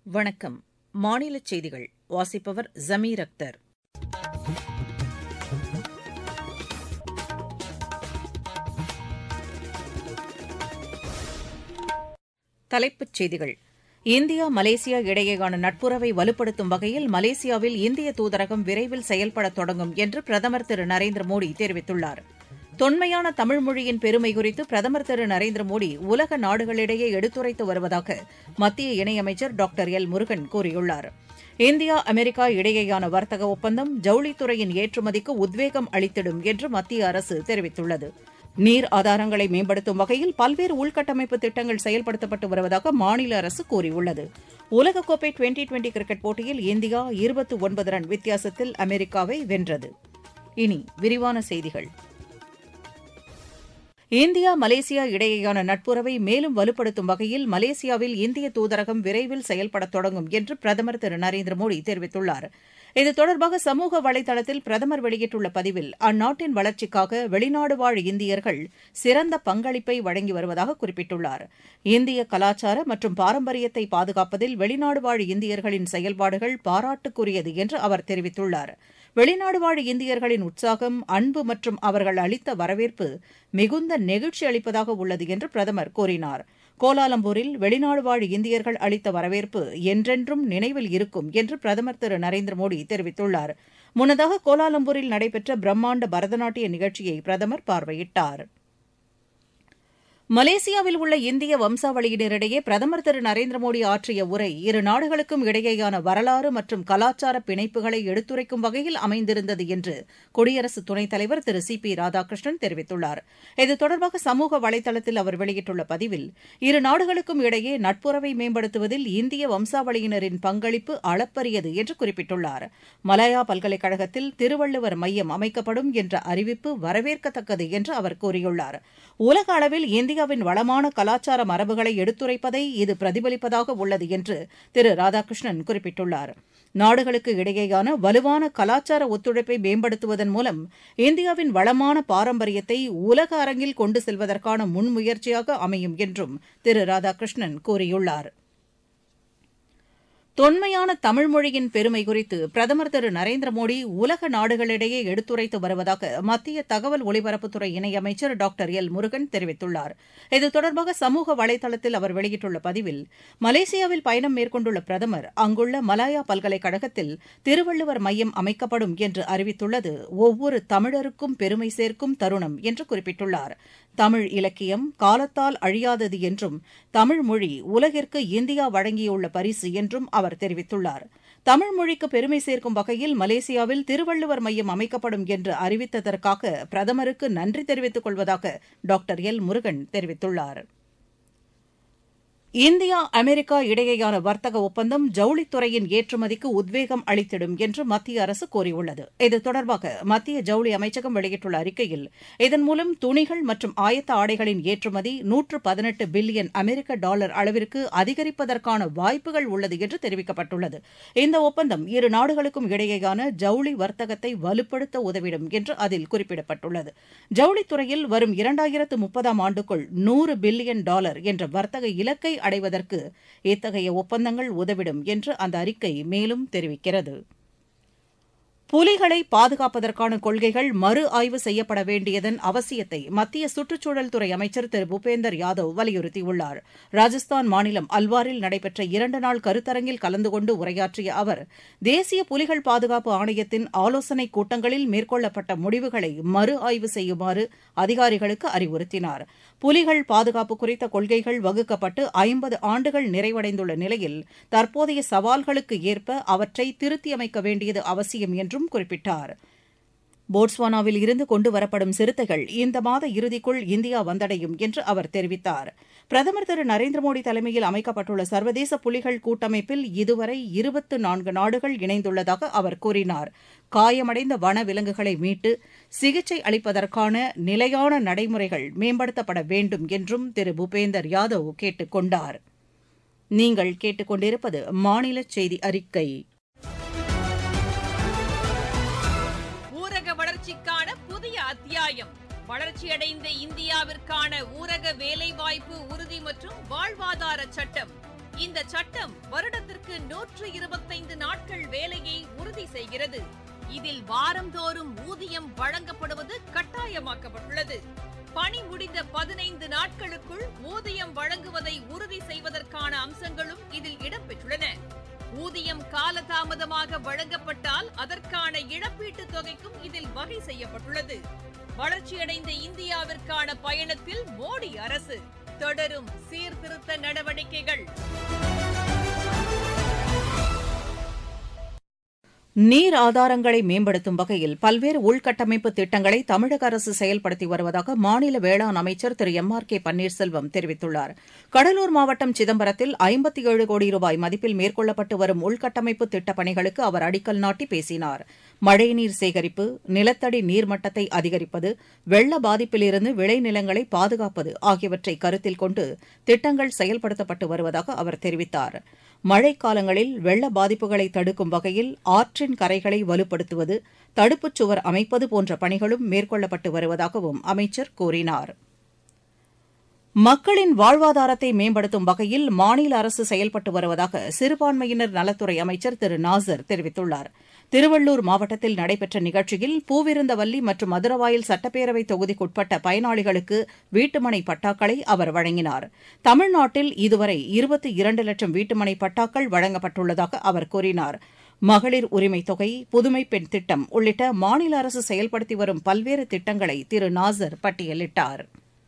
வணக்கம் மாநிலச் செய்திகள் வாசிப்பவர் ஜமீர் அக்தர் தலைப்புச் செய்திகள் இந்தியா மலேசியா இடையேயான நட்புறவை வலுப்படுத்தும் வகையில் மலேசியாவில் இந்திய தூதரகம் விரைவில் செயல்படத் தொடங்கும் என்று பிரதமர் திரு நரேந்திர மோடி தெரிவித்துள்ளார் தொன்மையான தமிழ் மொழியின் பெருமை குறித்து பிரதமர் திரு நரேந்திர மோடி உலக நாடுகளிடையே எடுத்துரைத்து வருவதாக மத்திய இணையமைச்சர் டாக்டர் எல் முருகன் கூறியுள்ளார் இந்தியா அமெரிக்கா இடையேயான வர்த்தக ஒப்பந்தம் ஜவுளித்துறையின் ஏற்றுமதிக்கு உத்வேகம் அளித்திடும் என்று மத்திய அரசு தெரிவித்துள்ளது நீர் ஆதாரங்களை மேம்படுத்தும் வகையில் பல்வேறு உள்கட்டமைப்பு திட்டங்கள் செயல்படுத்தப்பட்டு வருவதாக மாநில அரசு கூறியுள்ளது உலகக்கோப்பை டுவெண்டி டுவெண்டி கிரிக்கெட் போட்டியில் இந்தியா இருபத்து ஒன்பது ரன் வித்தியாசத்தில் அமெரிக்காவை வென்றது இனி விரிவான செய்திகள் இந்தியா மலேசியா இடையேயான நட்புறவை மேலும் வலுப்படுத்தும் வகையில் மலேசியாவில் இந்திய தூதரகம் விரைவில் செயல்படத் தொடங்கும் என்று பிரதமர் திரு நரேந்திர மோடி தெரிவித்துள்ளார் இது தொடர்பாக சமூக வலைதளத்தில் பிரதமர் வெளியிட்டுள்ள பதிவில் அந்நாட்டின் வளர்ச்சிக்காக வெளிநாடு வாழ் இந்தியர்கள் சிறந்த பங்களிப்பை வழங்கி வருவதாக குறிப்பிட்டுள்ளார் இந்திய கலாச்சார மற்றும் பாரம்பரியத்தை பாதுகாப்பதில் வெளிநாடு வாழ் இந்தியர்களின் செயல்பாடுகள் பாராட்டுக்குரியது என்று அவர் தெரிவித்துள்ளார் வெளிநாடு வாழ் இந்தியர்களின் உற்சாகம் அன்பு மற்றும் அவர்கள் அளித்த வரவேற்பு மிகுந்த நெகிழ்ச்சி அளிப்பதாக உள்ளது என்று பிரதமர் கூறினார் கோலாலம்பூரில் வெளிநாடு வாழ் இந்தியர்கள் அளித்த வரவேற்பு என்றென்றும் நினைவில் இருக்கும் என்று பிரதமர் திரு நரேந்திர மோடி தெரிவித்துள்ளார் முன்னதாக கோலாலம்பூரில் நடைபெற்ற பிரம்மாண்ட பரதநாட்டிய நிகழ்ச்சியை பிரதமர் பார்வையிட்டார் மலேசியாவில் உள்ள இந்திய வம்சாவளியினரிடையே பிரதமர் திரு நரேந்திர மோடி ஆற்றிய உரை இரு நாடுகளுக்கும் இடையேயான வரலாறு மற்றும் கலாச்சார பிணைப்புகளை எடுத்துரைக்கும் வகையில் அமைந்திருந்தது என்று குடியரசு துணைத் தலைவர் திரு சி பி ராதாகிருஷ்ணன் தெரிவித்துள்ளார் இது தொடர்பாக சமூக வலைதளத்தில் அவர் வெளியிட்டுள்ள பதிவில் இரு நாடுகளுக்கும் இடையே நட்புறவை மேம்படுத்துவதில் இந்திய வம்சாவளியினரின் பங்களிப்பு அளப்பரியது என்று குறிப்பிட்டுள்ளார் மலாயா பல்கலைக்கழகத்தில் திருவள்ளுவர் மையம் அமைக்கப்படும் என்ற அறிவிப்பு வரவேற்கத்தக்கது என்று அவர் கூறியுள்ளார் உலக அளவில் இந்திய இந்தியாவின் வளமான கலாச்சார மரபுகளை எடுத்துரைப்பதை இது பிரதிபலிப்பதாக உள்ளது என்று திரு ராதாகிருஷ்ணன் குறிப்பிட்டுள்ளார் நாடுகளுக்கு இடையேயான வலுவான கலாச்சார ஒத்துழைப்பை மேம்படுத்துவதன் மூலம் இந்தியாவின் வளமான பாரம்பரியத்தை உலக அரங்கில் கொண்டு செல்வதற்கான முன்முயற்சியாக அமையும் என்றும் திரு ராதாகிருஷ்ணன் கூறியுள்ளார் தொன்மையான தமிழ் மொழியின் பெருமை குறித்து பிரதமர் திரு நரேந்திர மோடி உலக நாடுகளிடையே எடுத்துரைத்து வருவதாக மத்திய தகவல் ஒலிபரப்புத்துறை இணையமைச்சர் டாக்டர் எல் முருகன் தெரிவித்துள்ளார் இது தொடர்பாக சமூக வலைதளத்தில் அவர் வெளியிட்டுள்ள பதிவில் மலேசியாவில் பயணம் மேற்கொண்டுள்ள பிரதமர் அங்குள்ள மலாயா பல்கலைக்கழகத்தில் திருவள்ளுவர் மையம் அமைக்கப்படும் என்று அறிவித்துள்ளது ஒவ்வொரு தமிழருக்கும் பெருமை சேர்க்கும் தருணம் என்று குறிப்பிட்டுள்ளார் தமிழ் இலக்கியம் காலத்தால் அழியாதது என்றும் தமிழ் மொழி உலகிற்கு இந்தியா வழங்கியுள்ள பரிசு என்றும் அவர் தெரிவித்துள்ளார் தமிழ் மொழிக்கு பெருமை சேர்க்கும் வகையில் மலேசியாவில் திருவள்ளுவர் மையம் அமைக்கப்படும் என்று அறிவித்ததற்காக பிரதமருக்கு நன்றி தெரிவித்துக் கொள்வதாக டாக்டர் எல் முருகன் தெரிவித்துள்ளார் இந்தியா அமெரிக்கா இடையேயான வர்த்தக ஒப்பந்தம் ஜவுளித்துறையின் ஏற்றுமதிக்கு உத்வேகம் அளித்திடும் என்று மத்திய அரசு கூறியுள்ளது இது தொடர்பாக மத்திய ஜவுளி அமைச்சகம் வெளியிட்டுள்ள அறிக்கையில் இதன் மூலம் துணிகள் மற்றும் ஆயத்த ஆடைகளின் ஏற்றுமதி நூற்று பதினெட்டு பில்லியன் அமெரிக்க டாலர் அளவிற்கு அதிகரிப்பதற்கான வாய்ப்புகள் உள்ளது என்று தெரிவிக்கப்பட்டுள்ளது இந்த ஒப்பந்தம் இரு நாடுகளுக்கும் இடையேயான ஜவுளி வர்த்தகத்தை வலுப்படுத்த உதவிடும் என்று அதில் குறிப்பிடப்பட்டுள்ளது ஜவுளித்துறையில் வரும் இரண்டாயிரத்து முப்பதாம் ஆண்டுக்குள் நூறு பில்லியன் டாலர் என்ற வர்த்தக இலக்கை அடைவதற்கு இத்தகைய ஒப்பந்தங்கள் உதவிடும் என்று அந்த அறிக்கை மேலும் தெரிவிக்கிறது புலிகளை பாதுகாப்பதற்கான கொள்கைகள் மறு ஆய்வு செய்யப்பட வேண்டியதன் அவசியத்தை மத்திய சுற்றுச்சூழல் துறை அமைச்சர் திரு பூபேந்தர் யாதவ் வலியுறுத்தியுள்ளார் ராஜஸ்தான் மாநிலம் அல்வாரில் நடைபெற்ற இரண்டு நாள் கருத்தரங்கில் கலந்து கொண்டு உரையாற்றிய அவர் தேசிய புலிகள் பாதுகாப்பு ஆணையத்தின் ஆலோசனைக் கூட்டங்களில் மேற்கொள்ளப்பட்ட முடிவுகளை மறு ஆய்வு செய்யுமாறு அதிகாரிகளுக்கு அறிவுறுத்தினார் புலிகள் பாதுகாப்பு குறித்த கொள்கைகள் வகுக்கப்பட்டு ஐம்பது ஆண்டுகள் நிறைவடைந்துள்ள நிலையில் தற்போதைய சவால்களுக்கு ஏற்ப அவற்றை திருத்தியமைக்க வேண்டியது அவசியம் என்றும் என்றும் குறிப்பிட்டார் போட்ஸ்வானாவில் இருந்து கொண்டு வரப்படும் சிறுத்தைகள் இந்த மாத இறுதிக்குள் இந்தியா வந்தடையும் என்று அவர் தெரிவித்தார் பிரதமர் திரு நரேந்திர மோடி தலைமையில் அமைக்கப்பட்டுள்ள சர்வதேச புலிகள் கூட்டமைப்பில் இதுவரை இருபத்து நான்கு நாடுகள் இணைந்துள்ளதாக அவர் கூறினார் காயமடைந்த வன விலங்குகளை மீட்டு சிகிச்சை அளிப்பதற்கான நிலையான நடைமுறைகள் மேம்படுத்தப்பட வேண்டும் என்றும் திரு பூபேந்தர் யாதவ் கேட்டுக் கொண்டார் நீங்கள் கேட்டுக்கொண்டிருப்பது மாநில செய்தி அறிக்கை ஊரக வளர்ச்சிக்கான புதிய அத்தியாயம் வளர்ச்சியடைந்த இந்தியாவிற்கான ஊரக வேலைவாய்ப்பு உறுதி மற்றும் வாழ்வாதார சட்டம் இந்த சட்டம் வருடத்திற்கு நூற்று இருபத்தைந்து நாட்கள் வேலையை உறுதி செய்கிறது இதில் வாரந்தோறும் ஊதியம் வழங்கப்படுவது கட்டாயமாக்கப்பட்டுள்ளது பணி முடிந்த பதினைந்து நாட்களுக்குள் ஊதியம் வழங்குவதை உறுதி செய்வதற்கான அம்சங்களும் இதில் இடம்பெற்றுள்ளன ஊதியம் காலதாமதமாக வழங்கப்பட்டால் அதற்கான இழப்பீட்டுத் தொகைக்கும் இதில் வகை செய்யப்பட்டுள்ளது வளர்ச்சியடைந்த இந்தியாவிற்கான பயணத்தில் மோடி அரசு தொடரும் சீர்திருத்த நடவடிக்கைகள் நீர் ஆதாரங்களை மேம்படுத்தும் வகையில் பல்வேறு உள்கட்டமைப்பு திட்டங்களை தமிழக அரசு செயல்படுத்தி வருவதாக மாநில வேளாண் அமைச்சர் திரு எம் ஆர் கே பன்னீர்செல்வம் தெரிவித்துள்ளார் கடலூர் மாவட்டம் சிதம்பரத்தில் ஐம்பத்தி ஏழு கோடி ரூபாய் மதிப்பில் மேற்கொள்ளப்பட்டு வரும் உள்கட்டமைப்பு திட்டப் பணிகளுக்கு அவர் அடிக்கல் நாட்டி பேசினார் மழைநீர் சேகரிப்பு நிலத்தடி நீர்மட்டத்தை அதிகரிப்பது வெள்ள பாதிப்பிலிருந்து விளைநிலங்களை பாதுகாப்பது ஆகியவற்றை கருத்தில் கொண்டு திட்டங்கள் செயல்படுத்தப்பட்டு வருவதாக அவர் தெரிவித்தார் மழைக்காலங்களில் வெள்ள பாதிப்புகளை தடுக்கும் வகையில் ஆற்றின் கரைகளை வலுப்படுத்துவது தடுப்புச் சுவர் அமைப்பது போன்ற பணிகளும் மேற்கொள்ளப்பட்டு வருவதாகவும் அமைச்சர் கூறினார் மக்களின் வாழ்வாதாரத்தை மேம்படுத்தும் வகையில் மாநில அரசு செயல்பட்டு வருவதாக சிறுபான்மையினர் நலத்துறை அமைச்சர் திரு நாசர் தெரிவித்துள்ளார் திருவள்ளூர் மாவட்டத்தில் நடைபெற்ற நிகழ்ச்சியில் பூவிருந்தவல்லி மற்றும் மதுரவாயல் சட்டப்பேரவை தொகுதிக்குட்பட்ட பயனாளிகளுக்கு வீட்டுமனை பட்டாக்களை அவர் வழங்கினார் தமிழ்நாட்டில் இதுவரை இருபத்தி இரண்டு லட்சம் வீட்டுமனை பட்டாக்கள் வழங்கப்பட்டுள்ளதாக அவர் கூறினார் மகளிர் உரிமைத் தொகை புதுமை பெண் திட்டம் உள்ளிட்ட மாநில அரசு செயல்படுத்தி வரும் பல்வேறு திட்டங்களை திரு நாசர் பட்டியலிட்டார்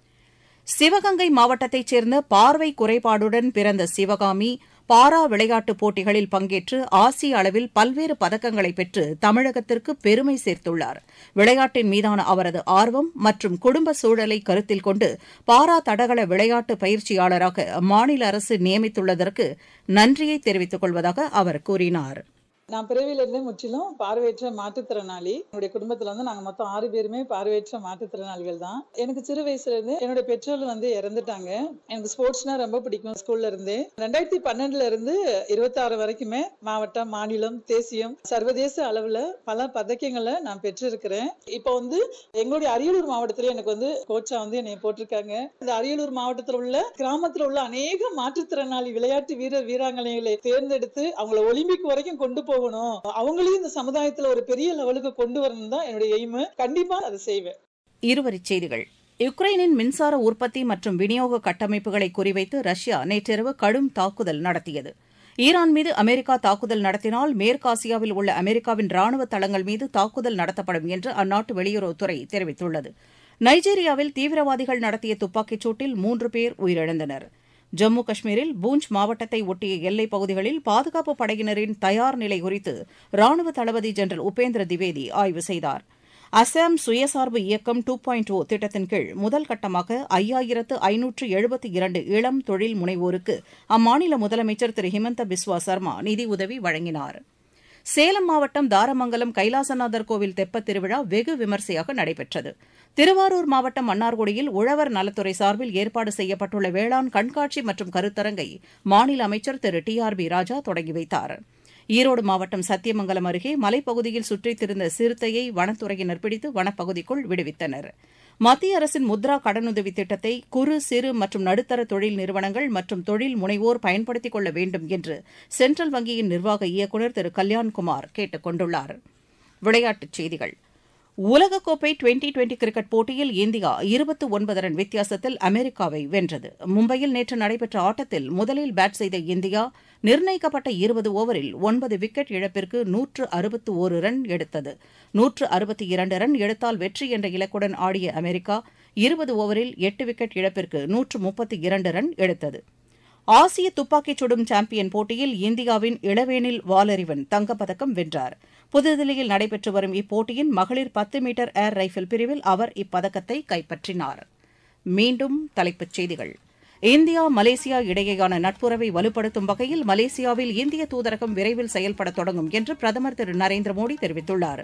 சிவகங்கை மாவட்டத்தைச் சேர்ந்த பார்வை குறைபாடுடன் பிறந்த சிவகாமி பாரா விளையாட்டுப் போட்டிகளில் பங்கேற்று ஆசிய அளவில் பல்வேறு பதக்கங்களை பெற்று தமிழகத்திற்கு பெருமை சேர்த்துள்ளார் விளையாட்டின் மீதான அவரது ஆர்வம் மற்றும் குடும்ப சூழலை கருத்தில் கொண்டு பாரா தடகள விளையாட்டு பயிற்சியாளராக மாநில அரசு நியமித்துள்ளதற்கு நன்றியை தெரிவித்துக் கொள்வதாக அவர் கூறினார் நான் பிறவில இருந்தே முற்றிலும் பார்வையற்ற மாற்றுத்திறனாளி என்னுடைய குடும்பத்துல வந்து நாங்க மொத்தம் ஆறு பேருமே பார்வையற்ற மாற்றுத்திறனாளிகள் தான் எனக்கு சிறு வயசுல இருந்து என்னுடைய பெற்றோர்கள் வந்து இறந்துட்டாங்க எனக்கு ஸ்போர்ட்ஸ்னா ரொம்ப பிடிக்கும் ஸ்கூல்ல இருந்தே ரெண்டாயிரத்தி பன்னெண்டுல இருந்து இருபத்தி ஆறு வரைக்குமே மாவட்டம் மாநிலம் தேசியம் சர்வதேச அளவுல பல பதக்கங்களை நான் பெற்றிருக்கிறேன் இப்போ வந்து எங்களுடைய அரியலூர் மாவட்டத்துல எனக்கு வந்து கோச்சா வந்து என்னை போட்டிருக்காங்க இந்த அரியலூர் மாவட்டத்துல உள்ள கிராமத்துல உள்ள அநேக மாற்றுத்திறனாளி விளையாட்டு வீரர் வீராங்கனைகளை தேர்ந்தெடுத்து அவங்கள ஒலிம்பிக் வரைக்கும் கொண்டு போகணும் அவங்களையும் இந்த சமுதாயத்துல ஒரு பெரிய லெவலுக்கு கொண்டு வரணும் தான் என்னுடைய எய்ம் கண்டிப்பா அதை செய்வேன் இருவரிச் செய்திகள் யுக்ரைனின் மின்சார உற்பத்தி மற்றும் விநியோக கட்டமைப்புகளை குறிவைத்து ரஷ்யா நேற்றிரவு கடும் தாக்குதல் நடத்தியது ஈரான் மீது அமெரிக்கா தாக்குதல் நடத்தினால் மேற்காசியாவில் உள்ள அமெரிக்காவின் ராணுவ தளங்கள் மீது தாக்குதல் நடத்தப்படும் என்று அந்நாட்டு வெளியுறவுத்துறை தெரிவித்துள்ளது நைஜீரியாவில் தீவிரவாதிகள் நடத்திய துப்பாக்கிச் சூட்டில் மூன்று பேர் உயிரிழந்தனர் ஜம்மு காஷ்மீரில் பூஞ்ச் மாவட்டத்தை ஒட்டிய எல்லைப் பகுதிகளில் பாதுகாப்பு படையினரின் தயார் நிலை குறித்து ராணுவ தளபதி ஜெனரல் உபேந்திர திவேதி ஆய்வு செய்தார் அசாம் சுயசார்பு இயக்கம் டூ பாயிண்ட் ஓ திட்டத்தின் கீழ் முதல் கட்டமாக ஐயாயிரத்து ஐநூற்று எழுபத்தி இரண்டு இளம் தொழில் முனைவோருக்கு அம்மாநில முதலமைச்சர் திரு ஹிமந்த பிஸ்வா சர்மா நிதியுதவி வழங்கினார் சேலம் மாவட்டம் தாரமங்கலம் கைலாசநாதர் கோவில் தெப்பத் திருவிழா வெகு விமரிசையாக நடைபெற்றது திருவாரூர் மாவட்டம் மன்னார்குடியில் உழவர் நலத்துறை சார்பில் ஏற்பாடு செய்யப்பட்டுள்ள வேளாண் கண்காட்சி மற்றும் கருத்தரங்கை மாநில அமைச்சர் திரு டி ஆர் பி ராஜா தொடங்கி வைத்தார் ஈரோடு மாவட்டம் சத்தியமங்கலம் அருகே மலைப்பகுதியில் சுற்றித் திரிந்த சிறுத்தையை வனத்துறையினர் பிடித்து வனப்பகுதிக்குள் விடுவித்தனர் மத்திய அரசின் முத்ரா கடனுதவி திட்டத்தை குறு சிறு மற்றும் நடுத்தர தொழில் நிறுவனங்கள் மற்றும் தொழில் முனைவோர் பயன்படுத்திக் கொள்ள வேண்டும் என்று சென்ட்ரல் வங்கியின் நிர்வாக இயக்குநர் திரு கல்யாண்குமார் கேட்டுக் கொண்டுள்ளார் விளையாட்டுச் செய்திகள் உலகக்கோப்பை டுவெண்டி டுவெண்டி கிரிக்கெட் போட்டியில் இந்தியா இருபத்து ஒன்பது ரன் வித்தியாசத்தில் அமெரிக்காவை வென்றது மும்பையில் நேற்று நடைபெற்ற ஆட்டத்தில் முதலில் பேட் செய்த இந்தியா நிர்ணயிக்கப்பட்ட இருபது ஓவரில் ஒன்பது விக்கெட் இழப்பிற்கு நூற்று அறுபத்து ஒரு ரன் எடுத்தது நூற்று அறுபத்தி இரண்டு ரன் எடுத்தால் வெற்றி என்ற இலக்குடன் ஆடிய அமெரிக்கா இருபது ஓவரில் எட்டு விக்கெட் இழப்பிற்கு நூற்று முப்பத்தி இரண்டு ரன் எடுத்தது ஆசிய துப்பாக்கிச் சுடும் சாம்பியன் போட்டியில் இந்தியாவின் இளவேனில் வாலறிவன் தங்கப்பதக்கம் வென்றார் புதுதில்லியில் நடைபெற்று வரும் இப்போட்டியின் மகளிர் பத்து மீட்டர் ஏர் ரைபிள் பிரிவில் அவர் இப்பதக்கத்தை கைப்பற்றினார் மீண்டும் தலைப்புச் செய்திகள் இந்தியா மலேசியா இடையேயான நட்புறவை வலுப்படுத்தும் வகையில் மலேசியாவில் இந்திய தூதரகம் விரைவில் செயல்பட தொடங்கும் என்று பிரதமர் திரு நரேந்திர மோடி தெரிவித்துள்ளார்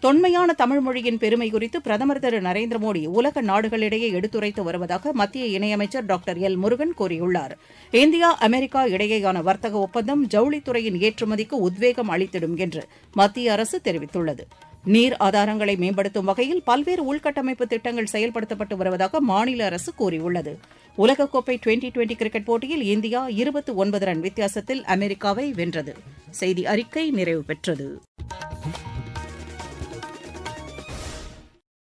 தொன்மையான தமிழ் மொழியின் பெருமை குறித்து பிரதமர் திரு நரேந்திர மோடி உலக நாடுகளிடையே எடுத்துரைத்து வருவதாக மத்திய இணையமைச்சர் டாக்டர் எல் முருகன் கூறியுள்ளார் இந்தியா அமெரிக்கா இடையேயான வர்த்தக ஒப்பந்தம் ஜவுளித்துறையின் ஏற்றுமதிக்கு உத்வேகம் அளித்திடும் என்று மத்திய அரசு தெரிவித்துள்ளது நீர் ஆதாரங்களை மேம்படுத்தும் வகையில் பல்வேறு உள்கட்டமைப்பு திட்டங்கள் செயல்படுத்தப்பட்டு வருவதாக மாநில அரசு கூறியுள்ளது உலகக்கோப்பை டுவெண்டி டுவெண்டி கிரிக்கெட் போட்டியில் இந்தியா இருபத்தி ஒன்பது ரன் வித்தியாசத்தில் அமெரிக்காவை வென்றது செய்தி அறிக்கை நிறைவு பெற்றது